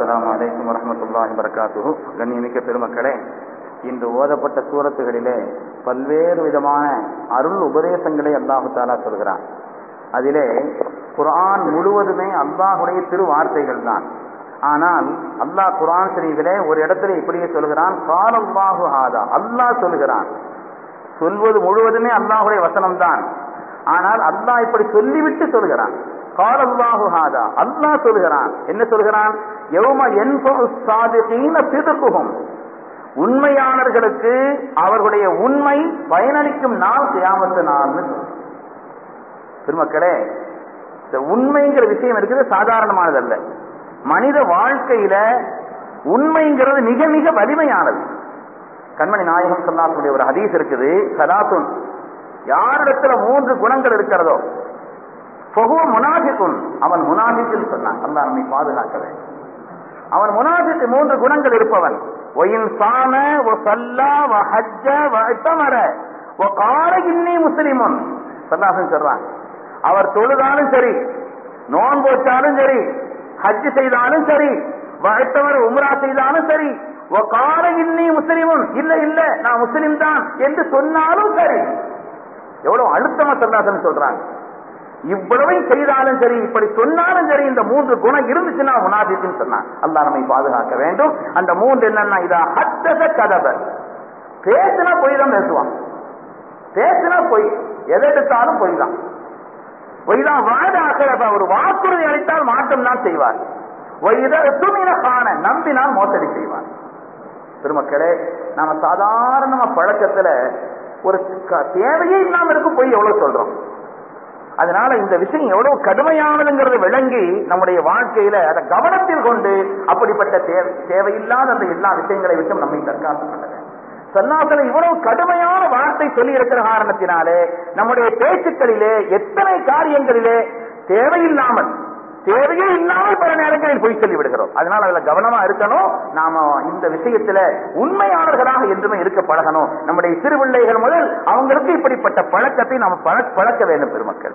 அஸ்ஸலாமு அலைக்கும் வரஹ்மத்துல்லாஹி வரகாத்துஹு கண்ணியமிக்க பெருமக்களே இன்று ஓதப்பட்ட சூரத்துகளிலே பல்வேறு விதமான அருள் உபதேசங்களை அல்லாஹு தாலா சொல்கிறான் அதிலே குர்ஆன் முழுவதுமே அல்லாஹுடைய திருவார்த்தைகள் தான் ஆனால் அல்லாஹ் குர்ஆன் ஷரீஃபிலே ஒரு இடத்துல இப்படியே சொல்கிறான் கால் அல்லாஹு ஆதா அல்லாஹ் சொல்கிறான் சொல்வது முழுவதுமே அல்லாஹுடைய வசனம் தான் ஆனால் அல்லாஹ் இப்படி சொல்லிவிட்டு சொல்கிறான் கால் அல்லாஹு ஹாதா அல்லாஹ் சொல்கிறான் என்ன சொல்கிறான் யௌம என்பது சாதிகீன சிதுகுகும் உண்மையாளர்களுக்கு அவர்களுடைய உண்மை பயனளிக்கும் நாள் கியாமத்து நாள்னு சொல்றான். பெருமக்களே இந்த உண்மைங்கிற விஷயம் இருக்குது சாதாரணமானதல்ல மனித வாழ்க்கையில உண்மைங்கிறது மிக மிக வலிமையானது கண்மணி நாயகம் சொல்லாக்கூடிய ஒரு ஹதீஸ் இருக்குது சதாத்துன் யாரிடத்துல மூன்று குணங்கள் இருக்கிறதோ ஃபஹுவ முனாஃபிகுன் அவன் முனாஃபிக்கில் சொன்னான் அல்லாஹ் நம்மை பாதுகாக்க வேண்டும் அவன் முனாஃபிக்கு மூன்று குணங்கள் இருப்பவன் ஒயின் சாம ஒ சல்லா வ ஹஜ்ஜ வ இத்தமர ஒ கால இன்னி முஸ்லிமுன் சல்லாசன் சொல்றான் அவர் தொழுதாலும் சரி நோன்பு வச்சாலும் சரி ஹஜ் செய்தாலும் சரி வழைத்தவர் உம்ரா செய்தாலும் சரி ஒ கால இன்னி முஸ்லிமுன் இல்ல இல்ல நான் முஸ்லிம் தான் என்று சொன்னாலும் சரி எவ்வளவு அழுத்தமா சல்லாசன் சொல்றாங்க இவ்வளவை செய்தாலும் சரி இப்படி சொன்னாலும் சரி இந்த மூன்று குணம் இருந்துச்சுன்னா முனாபிக்குன்னு சொன்னான் அல்லாஹ் நம்மை பாதுகாக்க வேண்டும் அந்த மூன்று என்னன்னா இதா ஹத்தத கதவ பேசினா பொய் தான் பேசுவான் பேசினா பொய் எதை எடுத்தாலும் பொய் தான் பொய் தான் வாத ஆக்கிறப்ப ஒரு வாக்குறுதி அளித்தால் மாற்றம் தான் செய்வார் துணின காண நம்பினால் மோசடி செய்வார் பெருமக்களே நாம சாதாரணமா பழக்கத்துல ஒரு க- தேவையே இல்லாம இருக்கும் பொய் எவ்வளவு சொல்றோம் அதனால இந்த விஷயம் எவ்வளவு கடுமையானதுங்கிறத விளங்கி நம்முடைய வாழ்க்கையில அதை கவனத்தில் கொண்டு அப்படிப்பட்ட தேவை தேவையில்லாத அந்த எல்லா விஷயங்களை விட்டும் நம்மை தற்காத்துக் கொள்ள வேண்டும் சன்னாசன இவ்வளவு கடுமையான வார்த்தை சொல்லி இருக்கிற காரணத்தினாலே நம்முடைய பேச்சுக்களிலே எத்தனை காரியங்களிலே தேவையில்லாமல் தேவையே இல்லாமல் பல நேரங்களில் பொய் சொல்லி விடுகிறோம் அதனால அதுல கவனமா இருக்கணும் நாம இந்த விஷயத்துல உண்மையாளர்களாக என்றுமே இருக்க பழகணும் நம்முடைய சிறு பிள்ளைகள் முதல் அவங்களுக்கு இப்படிப்பட்ட பழக்கத்தை நாம் பழ- பழக்க வேண்டும் பெருமக்கள்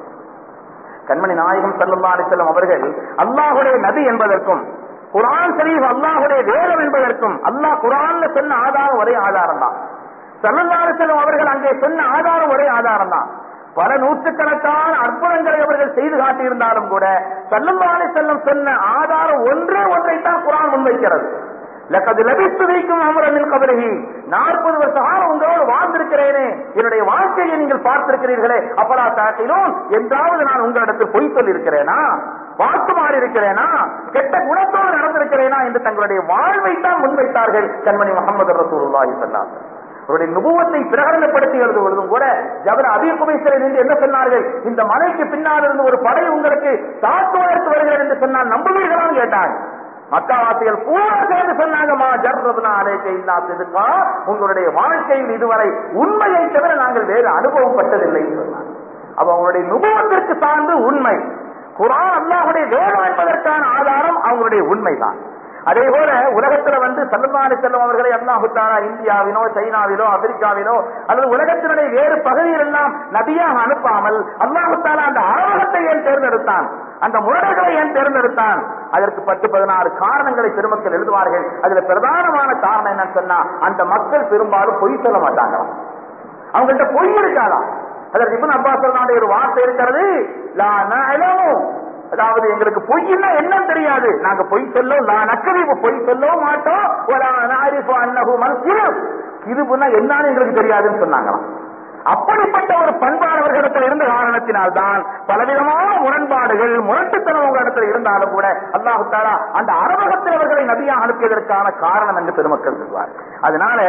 கண்மணி நாயகம் சல்லா அலிசல்லம் அவர்கள் அல்லாஹுடைய நபி என்பதற்கும் குரான் ஷரீஃப் அல்லாஹுடைய வேதம் என்பதற்கும் அல்லாஹ் குரான்ல சொன்ன ஆதாரம் ஒரே ஆதாரம் தான் சல்லல்லா அலிசல்லம் அவர்கள் அங்கே சொன்ன ஆதாரம் ஒரே ஆதாரம் தான் பல நூற்றுக்கணக்கான அற்புதங்களை அவர்கள் செய்து காட்டியிருந்தாலும் கூட சல்லல்லா அலிசல்லம் சொன்ன ஆதாரம் ஒன்றே ஒன்றைத்தான் குரான் முன்வைக்கிறது லக்கது லபித்து வைக்கும் அமரமின் கபலகி நாற்பது வருஷ காலம் உங்களோடு வாழ்ந்திருக்கிறேனே என்னுடைய வாழ்க்கையை நீங்கள் பார்த்திருக்கிறீர்களே அப்பலா தாட்டிலும் என்றாவது நான் உங்களிடத்தில் பொய் சொல்லியிருக்கிறேனா வாக்கு மாறி இருக்கிறேனா கெட்ட குணத்தோடு நடந்திருக்கிறேனா என்று தங்களுடைய வாழ்வை தான் முன்வைத்தார்கள் கண்மணி முகமது ரசூலுல்லாஹி ஸல்லல்லாஹு அலைஹி அவருடைய நுபுவத்தை பிரகடனப்படுத்தி எழுதுவதும் கூட ஜபர் அபீர் குபைசரை நின்று என்ன சொன்னார்கள் இந்த மலைக்கு பின்னால் இருந்து ஒரு படை உங்களுக்கு தாக்குவதற்கு வருகிறது என்று சொன்னால் நம்புவீர்களான்னு கேட்டாங்க மக்காவாசிகள் பூரா சேர்ந்து சொன்னாங்க மா ஜர்ரதுனா அலைக்க இல்லா செதுக்கா உங்களுடைய வாழ்க்கையில் இதுவரை உண்மையை தவிர நாங்கள் வேறு அனுபவம் பட்டதில்லை சொன்னாங்க அப்ப அவங்களுடைய நுபுவத்திற்கு சார்ந்து உண்மை குரான் அல்லாஹுடைய வேதம் என்பதற்கான ஆதாரம் அவங்களுடைய உண்மைதான் அதே போல உலகத்துல வந்து சல்லல்லாஹு செல்லும் அவர்களை அல்லாஹு தாலா இந்தியாவிலோ சைனாவிலோ ஆப்பிரிக்காவிலோ அல்லது உலகத்தினுடைய வேறு பகுதியில் எல்லாம் நபியாக அனுப்பாமல் அல்லாஹு தாலா அந்த ஆவணத்தை ஏன் தேர்ந்தெடுத்தான் அந்த முரடர்களை ஏன் தேர்ந்தெடுத்தான் அதற்கு பத்து பதினாறு காரணங்களை பெருமக்கள் எழுதுவார்கள் அதுல பிரதானமான காரணம் என்னன்னு சொன்னா அந்த மக்கள் பெரும்பாலும் பொய் சொல்ல மாட்டாங்களாம் அவங்கள்ட்ட பொய் இருக்காதாம் அதற்கு இப்னு அப்பாஸ் சொன்னாடைய ஒரு வார்த்தை இருக்கிறது லா நஅலமு அதாவது எங்களுக்கு பொய்னா என்னன்னு தெரியாது நாங்க பொய் சொல்ல நான் நக்கலி பொய் சொல்லவும் மாட்டோம் ஒரு நாரிஃபு அன்னஹு மன்சிரு இது பண்ணா என்னன்னு எங்களுக்கு தெரியாதுன்னு சொன்னாங்களாம் அப்படிப்பட்ட ஒரு பண்பாளர்களிடத்தில் இருந்த காரணத்தினால்தான் பலவிதமான முரண்பாடுகள் முரட்டுத்தனம் உங்களிடத்தில் இருந்தாலும் கூட அல்லாஹு தாலா அந்த அரபகத்தில் அவர்களை நபியாக அனுப்பியதற்கான காரணம் என்று பெருமக்கள் சொல்வார் அதனால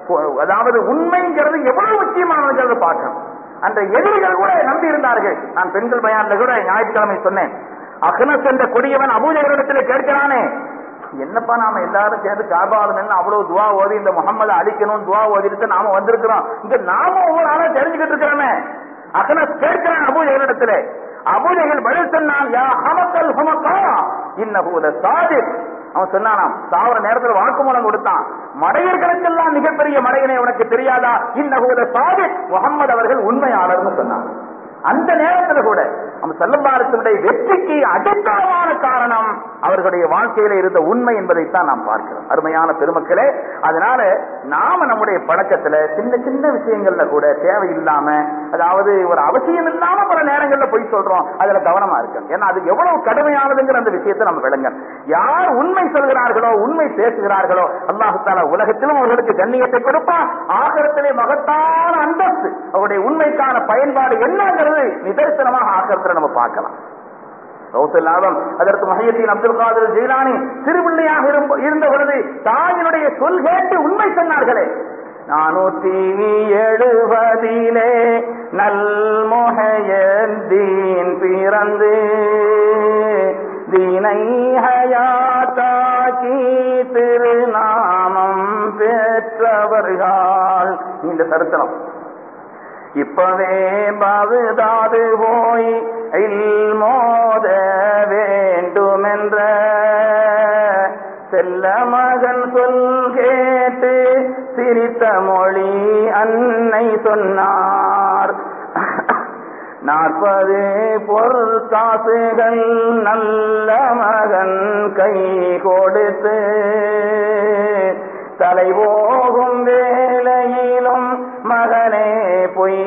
அதாவது உண்மைங்கிறது எவ்வளவு முக்கியமானதுங்கிறத பார்க்கணும் அந்த எதிரிகள் கூட நம்பி இருந்தார்கள் நான் பெண்கள் பயான்ல கூட ஞாயிற்றுக்கிழமை சொன்னேன் அகனஸ் என்ற கொடியவன் அபூஜகரிடத்தில் கேட்கிறானே என்னப்பா நாம எல்லாரும் சேர்ந்து காபாலன் அவ்வளவு துவா ஓதி இந்த முகம்மது அழிக்கணும் துவா ஓதிட்டு நாம வந்திருக்கிறோம் இந்த நாம ஒவ்வொரு ஆளும் தெரிஞ்சுக்கிட்டு இருக்கிறோமே அகனஸ் கேட்கிறான் அபூஜகரிடத்துல அபூஜகல் பதில் சொன்னான் யா ஹமக்கல் ஹமக்கா இன்னஹூத சாதிக் அவன் சொன்னானாம் சாவர நேரத்துல வாக்குமூலம் கொடுத்தான் மடையர்களுக்கெல்லாம் மிகப்பெரிய மடையனை உனக்கு தெரியாதா இன்னஹூத சாதிக் முகம்மது அவர்கள் உண்மையாளர்னு சொன்னான் அந்த நேரத்துல கூட நம்ம செல்லம்பாரத்தினுடைய வெற்றிக்கு அடித்தளமான காரணம் அவர்களுடைய வாழ்க்கையில இருந்த உண்மை என்பதைத்தான் நாம் பார்க்கிறோம் அருமையான பெருமக்களே அதனால நாம நம்முடைய பழக்கத்துல சின்ன சின்ன விஷயங்கள்ல கூட தேவையில்லாம அதாவது ஒரு அவசியம் இல்லாம பல நேரங்கள்ல போய் சொல்றோம் அதுல கவனமா இருக்கணும் ஏன்னா அது எவ்வளவு கடுமையானதுங்கிற அந்த விஷயத்தை நம்ம விளங்க யார் உண்மை சொல்கிறார்களோ உண்மை பேசுகிறார்களோ அல்லாஹு தாலா உலகத்திலும் அவர்களுக்கு கண்ணியத்தை கொடுப்பான் ஆகரத்திலே மகத்தான அந்தஸ்து அவருடைய உண்மைக்கான பயன்பாடு என்னங்கிறது நிதர்சனமாக ஆகரத்தில் நம்ம பார்க்கலாம் கௌசல்லாதம் அதற்கு மஹியத்தின் அப்துல் காதர் ஜெயிலானி சிறுபிள்ளையாக இருந்த- இருந்த பொழுது தாயினுடைய சொல் கேட்டு உண்மை சொன்னார்களே நானூத்தி எழுபதிலே நல்முகையதீன் பிறந்து தீனை ஹயாத்தாக்கி திருநாமம் பெற்றவர்கள் இந்த சரித்திரம் இப்பவே பகுதாது போய் மோத வேண்டுமென்ற செல்ல மகன் சொல் கேட்டு சிரித்த மொழி அன்னை சொன்னார் நாற்பது பொருள் காசுகள் நல்ல மகன் கை கொடுத்து தலை போகும் வேளையிலும் மகனே பொய்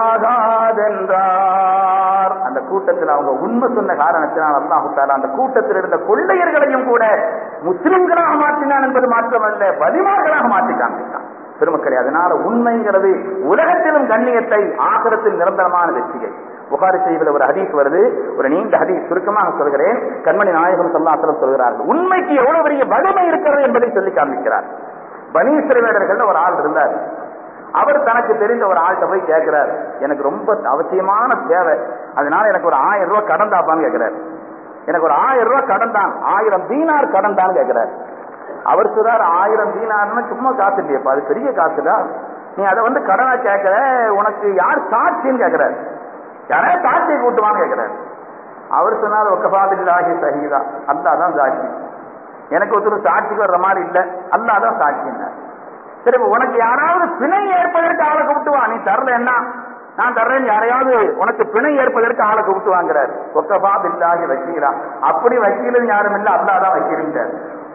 ஆகாதென்றார் அந்த கூட்டத்தில் அவங்க உண்மை சொன்ன காரணத்தினால் அல்லாஹு தாலா அந்த கூட்டத்தில் இருந்த கொள்ளையர்களையும் கூட முஸ்லிம்களாக மாற்றினான் என்பது மாத்திரமல்ல வலிமார்களாக மாற்றி காண்பித்தான் பெருமக்களே அதனால உண்மைங்கிறது உலகத்திலும் கண்ணியத்தை ஆகரத்தில் நிரந்தரமான வெற்றியை புகாரி செய்வதில் ஒரு ஹதீஸ் வருது ஒரு நீண்ட ஹதீஸ் சுருக்கமாக சொல்கிறேன் கண்மணி நாயகம் சொல்லாசலம் சொல்கிறார்கள் உண்மைக்கு எவ்வளவு பெரிய வலிமை இருக்கிறது என்பதை சொல்லி காண்பிக்கிறார் பனீஸ்வரவேடர்கள் ஒரு ஆள் இருந்தார் அவர் தனக்கு தெரிந்த ஒரு ஆள்கிட்ட போய் கேட்கிறார் எனக்கு ரொம்ப அவசியமான தேவை அதனால எனக்கு ஒரு ஆயிரம் ரூபாய் கடன் தாப்பான்னு கேட்கிறார் எனக்கு ஒரு ஆயிரம் ரூபாய் கடன் தான் ஆயிரம் தீனார் கடன் தான் கேட்கிறார் அவர் சொல்றார் ஆயிரம் தீனார்னு சும்மா காசு இல்லையப்பா அது பெரிய காசுடா நீ அதை வந்து கடனா கேட்கற உனக்கு யார் சாட்சின்னு கேட்கிறார் யாராவது சாட்சியை கூட்டுவான்னு கேட்கிறார் அவர் சொன்னார் ஒக்கபாதில்லாஹி சஹீதா அல்லாஹ் தான் சாட்சி எனக்கு ஒருத்தர் சாட்சிக்கு வர்ற மாதிரி இல்ல அல்லாஹ் தான் சாட்சின்னார் சரி இப்ப உனக்கு யாராவது பிணை ஏற்பதற்கு ஆளை கூப்பிட்டுவா நீ தரல என்ன நான் தர்றேன் யாரையாவது உனக்கு பிணை ஏற்பதற்கு ஆளை கூப்பிட்டு வாங்குறாரு ஒக்கபா பில்லாகி வக்கீலா அப்படி வக்கீலும் யாரும் இல்ல அல்லாஹ் தான் வக்கீலுன்றார்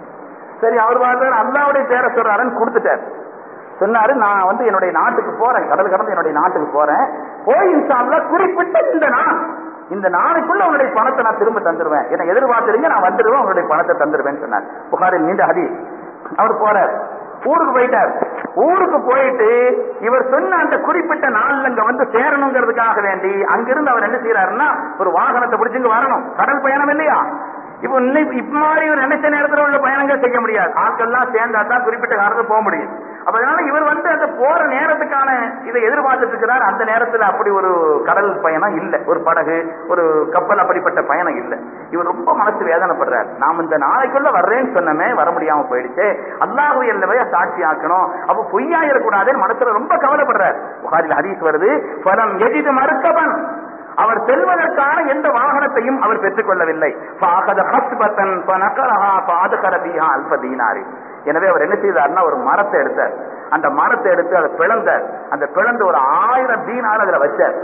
சரி அவர் பார்த்தாரு அல்லாவுடைய பேரை சொல்றாருன்னு கொடுத்துட்டார் சொன்னாரு நான் வந்து என்னுடைய நாட்டுக்கு போறேன் கடல் கடந்து என்னுடைய நாட்டுக்கு போறேன் போய் இன்ஷா அல்லாஹ் குறிப்பிட்ட இந்த நாள் இந்த நாளைக்குள்ள உங்களுடைய பணத்தை நான் திரும்ப தந்துருவேன் என்னை எதிர்பார்த்துருங்க நான் வந்துடுவேன் உங்களுடைய பணத்தை தந்துருவேன்னு சொன்னார் புகாரில் நீண்ட ஹதி அவர் போறார் ஊருக்கு போயிட்டார் ஊருக்கு போயிட்டு இவர் சொன்ன அந்த குறிப்பிட்ட நாள்ல இங்க வந்து சேரணுங்கிறதுக்காக வேண்டி அங்கிருந்து அவர் என்ன செய்யறாருன்னா ஒரு வாகனத்தை பிடிச்சு இங்க வரணும் கடல் பயணம் இல்லையா இப்போ இன்னைக்கு இப்ப மாதிரி ஒரு நினைச்ச நேரத்துல உள்ள பயணங்கள் செய்ய முடியாது ஆட்கள்லாம் சேர்ந்தா தான் குறிப்பிட்ட காலத்துல போக முடியும் அப்ப அதனால இவர் வந்து அந்த போற நேரத்துக்கான இதை எதிர்பார்த்துட்டு இருக்கிறார் அந்த நேரத்துல அப்படி ஒரு கடல் பயணம் இல்ல ஒரு படகு ஒரு கப்பல் அப்படிப்பட்ட பயணம் இல்ல இவர் ரொம்ப மனசு வேதனைப்படுறார் நாம் இந்த நாளைக்குள்ள வர்றேன்னு சொன்னமே வர முடியாம போயிடுச்சு அல்லாஹு அல்லவே சாட்சி ஆக்கணும் அப்ப பொய்யாயிடக்கூடாதுன்னு மனசுல ரொம்ப கவலைப்படுறார் புகாரில் ஹதீஸ் வருது பலம் எதிது மறுக்கவன் அவர் செல்வதற்கான எந்த வாகனத்தையும் அவர் பெற்றுக் கொள்ளவில்லை فَأَخَذَ خَصْبَةً فَنَقَرَهَا فَأَدْخَلَ بِهَا أَلْفَ دِينَارٍ. எனவே அவர் என்ன செய்தார்னா ஒரு மரத்தை எடுத்தார் அந்த மரத்தை எடுத்து அதை பிளந்தார் அந்த பிளந்து ஒரு ஆயிரம் தீனார் அதுல வச்சார்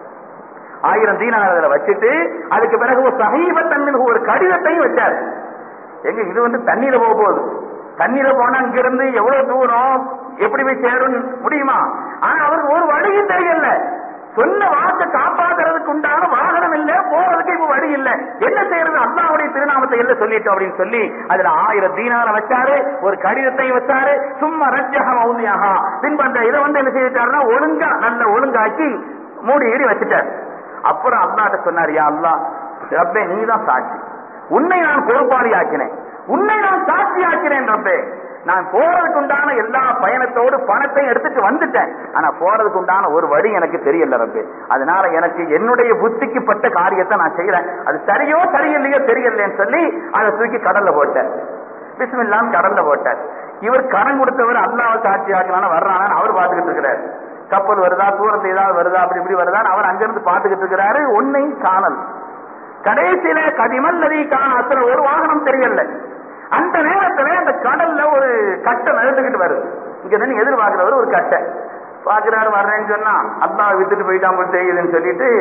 ஆயிரம் தீனார் அதுல வச்சுட்டு அதுக்கு பிறகு ஒரு சமீபத்தன்மிகு ஒரு கடிதத்தையும் வச்சார் எங்க இது வந்து தண்ணீர போக போகுது தண்ணீர போனா இங்க இருந்து எவ்வளவு தூரம் எப்படி போய் சேரும் முடியுமா ஆனா அவருக்கு ஒரு வழியும் தெரியல சொன்ன வாக்கை காப்பாத்துறதுக்கு உண்டான வாகனம் இல்ல போறதுக்கு இப்ப வழி இல்ல என்ன செய்யறது அல்லாவுடைய திருநாமத்தை எல்லாம் சொல்லிட்டோம் அப்படின்னு சொல்லி அதுல ஆயிரம் தீனார வச்சாரு ஒரு கடிதத்தை வச்சாரு சும்மா ரஜ்ஜக மௌலியாக பின்பு அந்த இதை வந்து என்ன செய்தாருன்னா ஒழுங்கா நல்ல ஒழுங்காக்கி மூடி ஈடி வச்சுட்டார் அப்புறம் அல்லாட்ட சொன்னார் யா அல்லா ரப்பே நீ தான் சாட்சி உன்னை நான் பொறுப்பாளி ஆக்கினேன் உன்னை நான் சாட்சி ஆக்கினேன் ரப்பே நான் போறதுக்கு உண்டான எல்லா பயணத்தோடு பணத்தையும் எடுத்துட்டு வந்துட்டேன் ஆனா போறதுக்கு உண்டான ஒரு வழி எனக்கு தெரியல ரப்பே அதனால எனக்கு என்னுடைய புத்திக்கு பட்ட காரியத்தை நான் செய்யறேன் அது சரியோ சரியில்லையோ தெரியலன்னு சொல்லி அதை தூக்கி கடல்ல போட்டேன் பிஸ்மில்லாம் கடல்ல போட்டார் இவர் கடன் கொடுத்தவர் அல்லாவை சாட்சி ஆக்கலான்னு வர்றானு அவர் பார்த்துக்கிட்டு இருக்கிறார் கப்பல் வருதா தூரத்து ஏதாவது வருதா அப்படி இப்படி வருதான்னு அவர் அங்கிருந்து பார்த்துக்கிட்டு இருக்கிறாரு ஒன்னையும் காணல் கடைசியில கதிமல் நதி காண அத்தனை ஒரு வாகனம் தெரியல அந்த நேரத்துல அந்த கடல்ல ஒரு கட்டை நடந்துகிட்டு வருது இங்க நின்று எதிர்பார்க்கிறவர் ஒரு கட்டை பாக்குறாரு வர்றேன்னு சொன்னா அப்பா வித்துட்டு போயிட்டான் போல தெரியுதுன்னு சொல்லிட்டு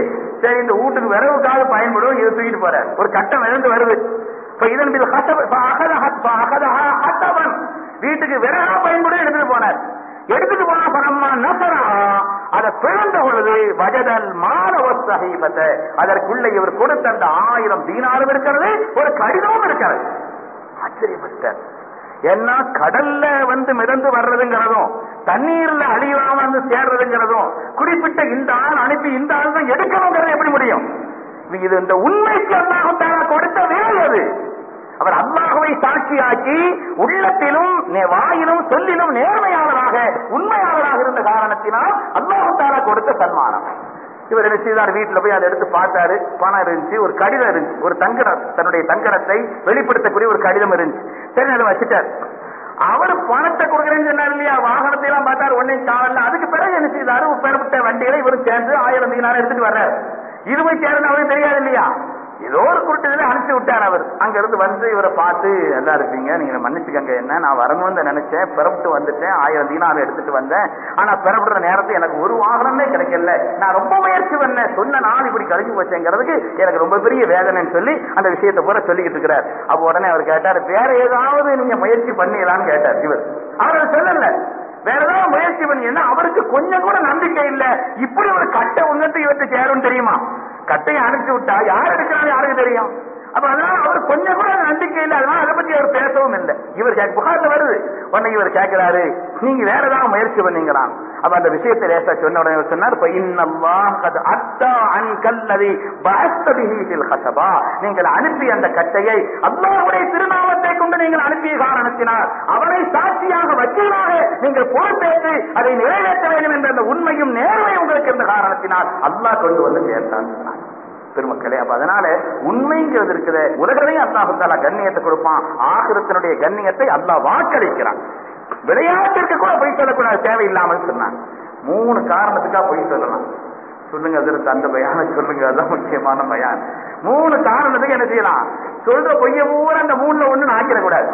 சரி இந்த வீட்டுக்கு விறகுக்காக பயன்படும் இதை தூக்கிட்டு போறார் ஒரு கட்டம் இழந்து வருது இப்ப இதன் மீது ஹசப- இப்ப அகத ஹத்- அகதஹா ஹத்தபன். வீட்டுக்கு விறகா பயன்படும் எடுத்துட்டு போனார் எடுத்துட்டு போனா பணமா நசரா அதை பிறந்த பொழுது வஜதல் மாணவ சஹீபத்தை அதற்குள்ள இவர் கொடுத்த அந்த ஆயிரம் தீனாரும் இருக்கிறது ஒரு கடிதமும் இருக்கிறது ஆச்சரியப்பட்டார் ஏன்னா கடல்ல வந்து மிதந்து வர்றதுங்கிறதும் தண்ணீர்ல அழியாம வந்து சேர்றதுங்கிறதும் குறிப்பிட்ட இந்த ஆள் அனுப்பி இந்த ஆள் தான் எடுக்கணுங்கிறது எப்படி முடியும் இது இந்த உண்மைக்கு அல்லாஹால கொடுத்த வேலை அது அவர் அல்லாஹுவை சாட்சியாக்கி உள்ளத்திலும் நே- வாயிலும் சொல்லிலும் நேர்மையாளராக உண்மையாளராக இருந்த காரணத்தினால் அல்லாஹால கொடுத்த சன்மானம் இவர் என்ன செய்தார் வீட்டுல போய் அதை எடுத்து பார்த்தாரு பணம் இருந்துச்சு ஒரு கடிதம் இருந்துச்சு ஒரு தங்கடம் தன்னுடைய தங்கடத்தை வெளிப்படுத்தக்கூடிய ஒரு கடிதம் இருந்துச்சு சரி அதை வச்சுட்டார் அவர் பணத்தை கொடுக்குறேன்னு சொன்னார் இல்லையா வாகனத்தை எல்லாம் பார்த்தாரு ஒன்னே காவல்ல அதுக்கு பிறகு என்ன செய்தாரு பெறப்பட்ட வண்டிகளை இவரும் சேர்ந்து ஆயிரம் தீனாரம் எடுத்துட்டு வர்றாரு இது போய் சேர்ந்து அவருக்கு தெரியாது இல்லையா ஏதோ ஒரு குருட்டுல அனுப்பிச்சு விட்டார் அவர் அங்க இருந்து வந்து இவரை பார்த்து நல்லா இருப்பீங்க நீங்க மன்னிச்சுக்கங்க என்ன நான் வரணும்னு நினைச்சேன் பிறப்பிட்டு வந்துட்டேன் ஆயிரம் தீனாரம் எடுத்துட்டு வந்தேன் ஆனா பிறப்புற நேரத்தை எனக்கு ஒரு வாகனமே கிடைக்கல நான் ரொம்ப முயற்சி பண்ணேன் சொன்ன நாள் இப்படி கழிஞ்சு போச்சேங்கிறதுக்கு எனக்கு ரொம்ப பெரிய வேதனைன்னு சொல்லி அந்த விஷயத்தை பூரா சொல்லிக்கிட்டு இருக்கிறார் அப்போ உடனே அவர் கேட்டார் வேற ஏதாவது நீங்க முயற்சி பண்ணீங்களான்னு கேட்டார் இவர் அவர் அதை சொல்லல வேற ஏதாவது முயற்சி பண்ணீங்கன்னா அவருக்கு கொஞ்சம் கூட நம்பிக்கை இல்ல இப்படி ஒரு கட்டை உன்னத்து இவர்கிட்ட சேரும் தெரியுமா கட்டையை அனுப்பிச்சு விட்டா யார் எடுக்கிறான்னு யாருக்கு தெரியும் அப்ப அதனால அவர் கொஞ்சம் கூட நம்பிக்கை இல்லை அதனால அதை பத்தி அவர் பேசவும் இல்லை இவர் கேட்க புகார்ல வருது உடனே இவர் கேட்கிறாரு நீங்க வேற ஏதாவது முயற்சி பண்ணீங்களாம் அப்ப அந்த விஷயத்தை லேசா சொன்ன உடனே இவர் சொன்னார் "இப்ப இன்னல்லாஹ் கத் அத்தா அன் கல்லதி பஅஸ்த பிஹி ஃபில் ஹஸபா." நீங்கள் அனுப்பிய அந்த கட்டையை அல்லாஹ்வுடைய திருநாமத்தை கொண்டு நீங்கள் அனுப்பிய காரணத்தினால் அவரை சாட்சியாக வக்கீலாக நீங்கள் பொறுப்பேற்று அதை நிறைவேற்ற வேண்டும் என்ற அந்த உண்மையும் நேர்மையும் உங்களுக்கு இருந்த காரணத்தினால் அல்லாஹ் கொண்டு வந்து சேர்த்தான் சொன்னார். பெருமக்களே அப்ப அதனால உண்மைங்கிறது இருக்குது உலகத்தையும் அல்லாஹால கண்ணியத்தை கொடுப்பான் ஆகிரத்தினுடைய கண்ணியத்தை அல்லாஹ் வாக்களிக்கிறான் விளையாட்டிற்கு கூட பொய் சொல்லக்கூடாது தேவையில்லாமல் சொன்னான் மூணு காரணத்துக்காக பொய் சொல்லலாம் சொல்லுங்க அதற்கு அந்த பயான சொல்லுங்க அதான் முக்கியமான பயான் மூணு காரணத்துக்கு என்ன செய்யலாம் சொல்ற பொய்ய பூரா அந்த மூணுல ஒண்ணு ஆக்கிடக்கூடாது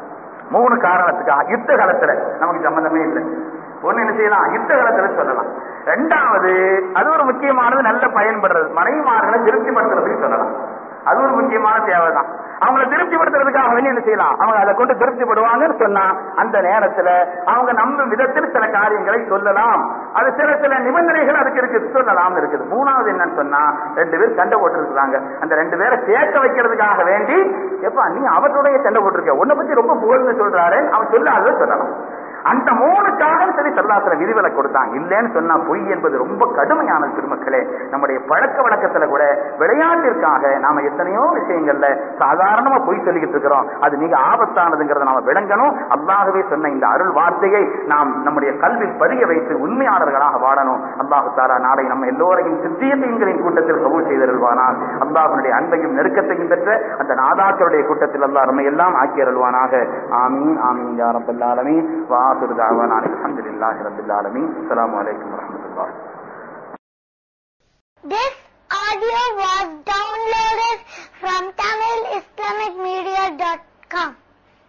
மூணு காரணத்துக்காக யுத்த காலத்துல நமக்கு சம்பந்தமே இல்லை ஒண்ணு என்ன செய்யலாம் யுத்த காலத்துல சொல்லலாம் ரெண்டாவது அது ஒரு முக்கியமானது நல்ல பயன்படுறது மனைவிமார்களை திருப்திப்படுத்துறதுக்கு சொல்லலாம் அது ஒரு முக்கியமான தேவை தான் அவங்கள திருப்திப்படுத்துறதுக்காக வேண்டி என்ன செய்யலாம் அவங்க அதை கொண்டு திருப்திப்படுவாங்கன்னு சொன்னா அந்த நேரத்துல அவங்க நம்பும் விதத்தில் சில காரியங்களை சொல்லலாம் அது சில சில நிபந்தனைகள் அதுக்கு இருக்குது சொல்லலாம் இருக்குது மூணாவது என்னன்னு சொன்னா ரெண்டு பேர் சண்டை போட்டுருக்காங்க அந்த ரெண்டு பேரை சேர்க்க வைக்கிறதுக்காக வேண்டி எப்பா நீ அவருடைய சண்டை போட்டிருக்க உன்னை பத்தி ரொம்ப புகழ்ந்து சொல்றாரு அவன் சொல்லாததை சொல்லலாம் அந்த மூணுக்காக சரி சல்லாசில விதிவிலை கொடுத்தாங்க இல்லைன்னு சொன்னா பொய் என்பது ரொம்ப கடுமையான பெருமக்களே நம்முடைய பழக்க வழக்கத்துல கூட விளையாட்டிற்காக நாம எத்தனையோ விஷயங்கள்ல சாதாரணமா பொய் சொல்லிக்கிட்டு இருக்கிறோம் அது மிக ஆபத்தானதுங்கிறத நாம விளங்கணும் அல்லாகவே சொன்ன இந்த அருள் வார்த்தையை நாம் நம்முடைய கல்வியில் பதிய வைத்து உண்மையாளர்களாக வாழணும் அல்லாஹு தாரா நாளை நம்ம எல்லோரையும் சித்தியத்தையும் கூட்டத்தில் கபூல் செய்தருள்வானால் அல்லாஹனுடைய அன்பையும் நெருக்கத்தையும் பெற்ற அந்த நாதாக்களுடைய கூட்டத்தில் அல்லாஹ் நம்மை எல்லாம் ஆக்கி அருள்வானாக ஆமீன் ஆமீன் யா ரப்பல் ஆலமீன் வாஹிரு தஅவானா அல்ஹம்துலில்லாஹி ரப்பில் ஆலமீன் அஸ்ஸலாமு அலைக்கும் வரஹ்மத்துல்லாஹி